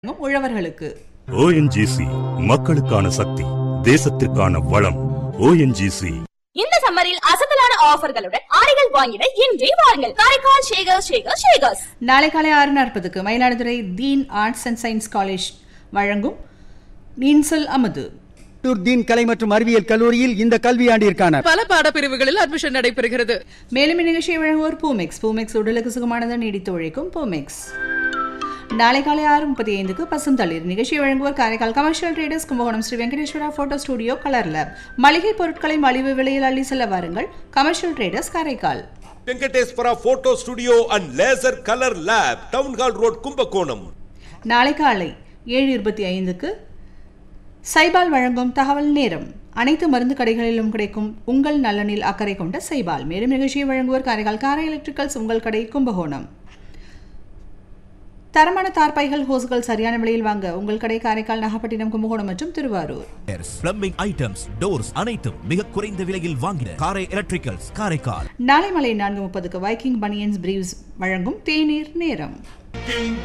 உழவர்களுக்கு ஓஎன்ஜிசி மக்களுக்கான சக்தி தேசத்திற்கான வளம் ஓஎன்ஜிசி இந்த சம்மரில் அசத்தலான ஆஃபர்களுடன் ஆடைகள் வாங்கிட இன்றே வாருங்கள் காரைக்கால் ஷேகர் ஷேகர் ஷேகர்ஸ் நாளை காலை ஆறு நாற்பதுக்கு Mayiladuthurai Deen arts and science college வழங்கும் நீன்சல் அமுது திருத்தூர் தீன் கலை மற்றும் அறிவியல் கல்லூரியில் இந்த கல்வியாண்டிற்கான பல பாடப்பிரிவுகளில் அட்மிஷன் நடைபெறுகிறது மேலும் இந்நிகழ்ச்சியை வழங்குவோர் பூமெக்ஸ் பூமெக்ஸ் உடலுக்கு சுகமானது நீடித்து உழைக்கும் பூமெக்ஸ் நாளை காலை ஆறு முப்பத்தி ஐந்துக்கு பசுந்தளிர் நிகழ்ச்சியை வழங்குவோர் Karaikal commercial traders Kumbakonam Sri Venkateswara photo studio colour lab மளிகை பொருட்களை மலிவு விலையில் அள்ளி செல்ல வாருங்கள் commercial traders Karaikal Venkateswara photo studio and laser colour lab town hall road Kumbakonam நாளை காலை ஏழு இருபத்தி ஐந்துக்கு சைபால் வழங்கும் தகவல் நேரம் அனைத்து மருந்து கடைகளிலும் கிடைக்கும் உங்கள் நலனில் அக்கறை கொண்ட சைபால் மேலும் நிகழ்ச்சியை வழங்குவோர் காரைக்கால் காரை எலக்ட்ரிக்கல்ஸ் உங்கள் கடை கும்பகோணம் தரமான தார்பாய்கள் ஹோஸ்கள் சரியான விலையில் வாங்க உங்கள் கடை காரைக்கால் நாகப்பட்டினம் கும்பகோணம் மற்றும் திருவாரூர் பிளம்பிங் ஐட்டம்ஸ் டோர்ஸ் அனைத்தும் மிக குறைந்த விலையில் வாங்கின காரை எலக்ட்ரிக்கல்ஸ் காரைக்கால் நாளை மாலை நான்கு முப்பதுக்கு வைக்கிங் பனியன்ஸ் பிரீவ்ஸ் வழங்கும் தேநீர் நேரம்